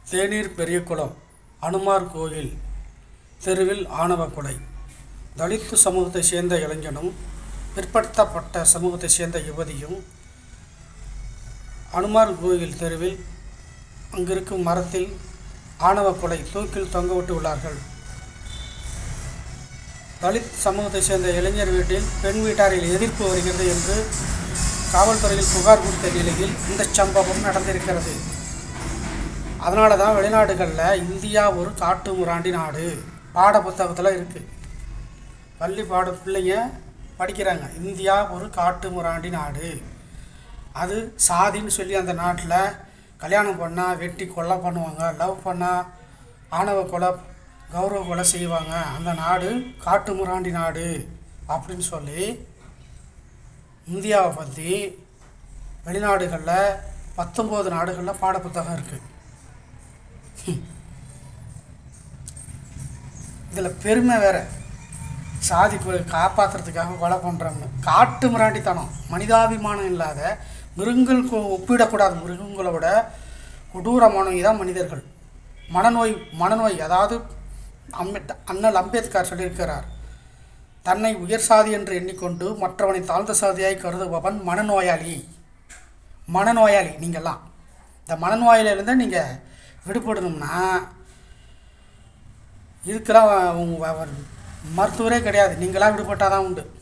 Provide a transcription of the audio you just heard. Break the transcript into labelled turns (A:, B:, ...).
A: தேநீர் பெரியகுளம் அனுமார் கோயில் தெருவில் ஆணவ கொலை தலித்து சமூகத்தைச் சேர்ந்த இளைஞனும் பிற்படுத்தப்பட்ட சமூகத்தைச் சேர்ந்த யுவதியும் அனுமார் கோயில் தெருவில் அங்கிருக்கும் மரத்தில் ஆணவ கொலை தூக்கில் தொங்கவிட்டு உள்ளார்கள் தலித் சமூகத்தைச் சேர்ந்த இளைஞர் வீட்டில் பெண் வீட்டாரில் எதிர்ப்பு வருகிறது என்று காவல்துறையில் புகார் கொடுத்த நிலையில் இந்த சம்பவம் நடந்திருக்கிறது அதனால தான் வெளிநாடுகளில் இந்தியா ஒரு காட்டு முராண்டி நாடு பாட புத்தகத்தில் இருக்குது பள்ளி பாட பிள்ளைங்க படிக்கிறாங்க இந்தியா ஒரு காட்டு முராண்டி நாடு அது சாதின்னு சொல்லி அந்த நாட்டில் கல்யாணம் பண்ணால் வெட்டி கொலை பண்ணுவாங்க லவ் பண்ணால் ஆணவ கொலை கௌரவ கொலை செய்வாங்க அந்த நாடு காட்டு முராண்டி நாடு அப்படின்னு சொல்லி இந்தியாவை பற்றி வெளிநாடுகளில் பத்தொம்போது நாடுகளில் பாடப்புத்தகம் இருக்குது இதில் பெருமை வேற சாதி கொ- காப்பாத்துறதுக்காக கொலை பண்ணுறாங்க காட்டு மிராண்டித்தனம் மனிதாபிமானம் இல்லாத மிருகங்கள் கொ- ஒப்பிடக்கூடாது மிருகங்களை விட கொடூரமானவங்க தான் மனிதர்கள் மனநோய் மனநோய் அதாவது அம்பேத் அண்ணல் அம்பேத்கர் சொல்லியிருக்கிறார் தன்னை உயர் சாதி என்று எண்ணிக்கொண்டு மற்றவனை தாழ்ந்த சாதியாய் கருதுபவன் மனநோயாளி மனநோயாளி நீங்கள்லாம் இந்த மனநோயிலிருந்து நீங்கள் விடுபடணும்னா இதுக்கெல்லாம் உங்க மருத்துவரே கிடையாது நீங்களாம் விடுபட்டால் தான் உண்டு